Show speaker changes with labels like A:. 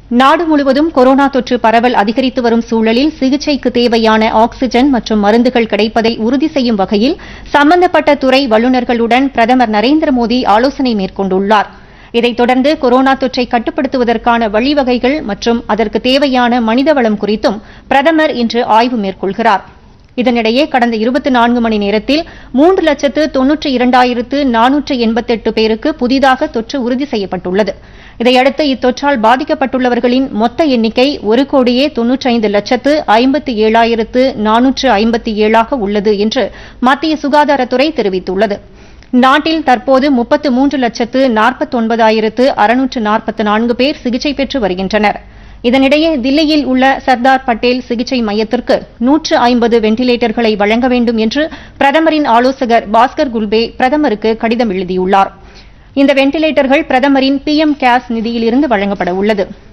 A: நாடு முழுவதும் கொரோனா தொற்று பரவல் அதிகரித்து வரும் சூழலில் சிகிச்சைக்கு தேவையான ஆக்ஸிஜன் மற்றும் மருந்துகள் கிடைப்பதை உறுதி செய்யும் வகையில் சம்பந்தப்பட்ட துறை வல்லுநர்களுடன் பிரதமர் நரேந்திர மோடி ஆலோசனை மேற்கொண்டுள்ளார் இதைத் தொடர்ந்து கொரோனா தொற்றை கட்டுப்படுத்துவதற்கான வழிவகைகள் மற்றும் அதற்கு தேவையான மனிதவளம் குறித்தும் பிரதமர் இன்று ஆய்வு மேற்கொள்கிறார் இதனிடையே கடந்த இருபத்தி நான்கு மணி நேரத்தில் மூன்று லட்சத்து தொன்னூற்றி இரண்டாயிரத்து நானூற்று எண்பத்தெட்டு பேருக்கு புதிதாக தொற்று உறுதி செய்யப்பட்டுள்ளது இதையடுத்து இத்தொற்றால் பாதிக்கப்பட்டுள்ளவர்களின் மொத்த எண்ணிக்கை ஒரு கோடியே தொன்னூற்றைந்து லட்சத்து ஐம்பத்தி ஏழாயிரத்து நானூற்று ஐம்பத்தி ஏழாக உள்ளது என்று மத்திய சுகாதாரத்துறை தெரிவித்துள்ளது நாட்டில் தற்போது முப்பத்து மூன்று லட்சத்து நாற்பத்தொன்பதாயிரத்து அறுநூற்று நாற்பத்து நான்கு பேர் சிகிச்சை பெற்று வருகின்றனர் இதனிடையே தில்லியில் உள்ள சர்தார் பட்டேல் சிகிச்சை மையத்திற்கு நூற்று ஐம்பது வெண்டிலேட்டர்களை வழங்க வேண்டும் என்று பிரதமரின் ஆலோசகர் பாஸ்கர் குல்பே பிரதமருக்கு கடிதம் எழுதியுள்ளார் இந்த வெண்டிலேட்டர்கள் பிரதமரின் பிஎம் கேர்ஸ் நிதியிலிருந்து வழங்கப்பட உள்ளது